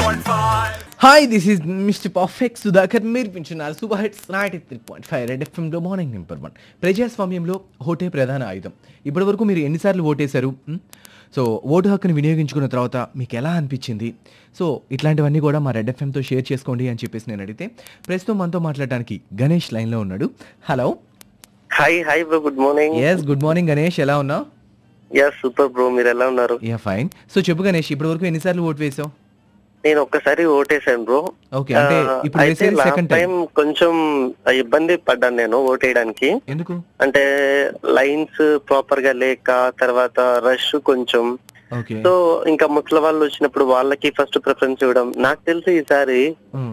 103.5. Hi this is mister perfect Sudhakar మీరు పెంచున్నారు super hits ninety three point five red ఎఫ్ఎంలో morning number one ప్రజాస్వామ్యంలో ఓటే ప్రధాన ఆయుధం ఇప్పటి వరకు మీరు ఎన్నిసార్లు ఓటేశారు మ్? సో ఓటు హక్కుని వినియోగించుకున్న తర్వాత మీకు ఎలా అనిపించింది సో ఇట్లాంటివన్నీ కూడా మా రెడ్ ఎఫ్ఎంతో షేర్ చేసుకోండి అని చెప్పేసి నేను అడిగితే ప్రస్తుతం మనతో మాట్లాడడానికి గణేష్ లైన్లో ఉన్నాడు hello hi hi bro good morning yes good morning Ganesh ఎలా ఉన్నావు యా సూపర్ బ్రో మీరు ఎలా ఉన్నారు యా ఫైన్ సో చెప్పు గణేష్ ఇప్పటి వరకు ఎన్నిసార్లు ఓటు వేసావు నేను ఒక్కసారి ఓటేసాను బ్రో ఓకే అంటే ఇప్పుడు అయితే వేసేది లాస్ట్ సెకండ్ టైం టైం కొంచెం ఇబ్బంది పడ్డాను నేను ఓటేయడానికి ఎందుకు అంటే లైన్స్ ప్రాపర్ గా లేక తర్వాత రష్ కొంచెం ఓకే సో ఇంకా ముసలి వాళ్ళు వచ్చినప్పుడు వాళ్ళకి ఫస్ట్ ప్రిఫరెన్స్ ఇవ్వడం నాకు తెలిసి ఈసారి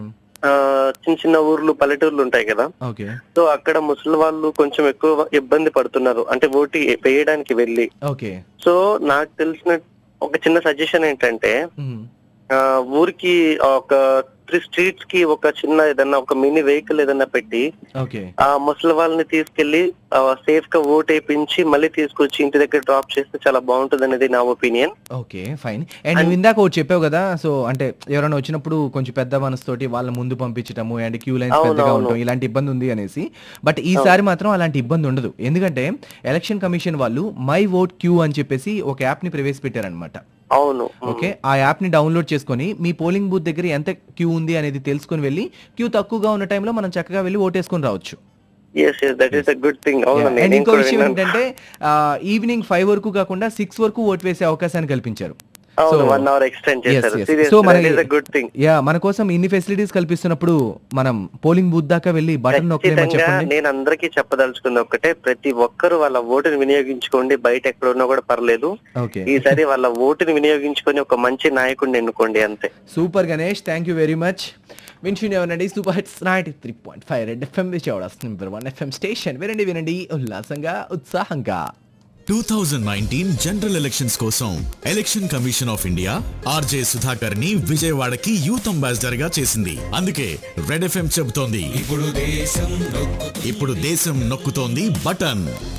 ఆ, చిన్న చిన్న ఊర్లు పల్లెటూర్లు ఉంటాయి కదా ఓకే సో అక్కడ ముసలి వాళ్ళు కొంచెం ఎక్కువ ఇబ్బంది పడుతున్నారు అంటే ఓటు వేయడానికి వెళ్ళి ఓకే సో నాకు తెలిసిన ఒక చిన్న సజెషన్ ఏంటంటే మ్. ఆ, ఊరికి ఒక త్రీ స్ట్రీట్స్ కి ఒక చిన్న ఏదన్నా ఒక మినీ వెహికల్ ఏదన్నా పెట్టి ఓకే ఆ ముసలి వాళ్ళని తీసుకెళ్లి సేఫ్ గా ఓట్ వేయించి మళ్ళీ తీసుకొచ్చి ఇంటి దగ్గర డ్రాప్ చేస్తే చాలా బాగుంటుంది అనేది నా ఒపీనియన్ ఓకే ఫైన్ అండ్ నువ్వు ఇందాక ఒకటి చెప్పావు కదా సో అంటే ఎవరైనా వచ్చినప్పుడు కొంచెం పెద్ద మనసుతోటి వాళ్ళ ముందు పంపించటము అండ్ క్యూ లైన్స్ అవును, పెద్దగా అవును. ఉండటం ఇలాంటి ఇబ్బంది ఉంది అనేసి బట్ ఈసారి మాత్రం అలాంటి ఇబ్బంది ఉండదు ఎందుకంటే ఎలక్షన్ కమిషన్ వాళ్ళు మై ఓట్ క్యూ అని చెప్పేసి ఒక యాప్ ని ప్రవేశపెట్టారనమాట అవును ఓకే ఆ యాప్ ని డౌన్లోడ్ చేసుకొని మీ పోలింగ్ బూత్ దగ్గర ఎంత క్యూ ఉంది అనేది తెలుసుకొని వెళ్ళి క్యూ తక్కువగా ఉన్న టైంలో మనం చక్కగా వెళ్ళి ఓటేసుకొని రావచ్చు yes yes that is a good thing అవును అండ్ నేను ఇంకో కూడా విషయం విన్నాను. ఏంటంటే ఈవినింగ్ ఫైవ్ వరకు కాకుండా సిక్స్ వరకు ఓటు వేసే అవకాశాన్ని కల్పించారు అవును So- one hour extend Yes, చేశారు yes. సీరియస్ So, దట్ మనకి- is a good thing yeah మన కోసం ఇన్ని ఫెసిలిటీస్ కల్పిస్తున్నప్పుడు మనం పోలింగ్ బూత్ దాకా వెళ్ళి బటన్ నొక్కలేమని ఖచ్చితంగా చెప్పండి నేను అందరికీ చెప్పదలుచుకుంది ఒకటే ప్రతి ఒక్కరు వాళ్ళ ఓటుని వినియోగించుకోండి బయట ఎక్కడ ఉన్నా కూడా పర్లేదు ఓకే ఈసారి వాళ్ళ ఓటుని వినియోగించుకొని ఒక మంచి నాయకుడిని ఎన్నుకోండి అంతే super Ganesh thank you very much విన్షూన్ ఏమనండి super hits ninety three point five red FM Vijayawada number one FM station వినండి వినండి ఉల్లాసంగా ఉత్సాహంగా 2019 జనరల్ ఎలక్షన్స్ కోసం election commission of India RJ Sudhakar ని విజయవాడకి యూత్ అంబాసిడర్ గా చేసింది అందుకే రెడ్ ఎఫ్ఎం చెబుతోంది ఇప్పుడు దేశం నొక్కుతోంది బటన్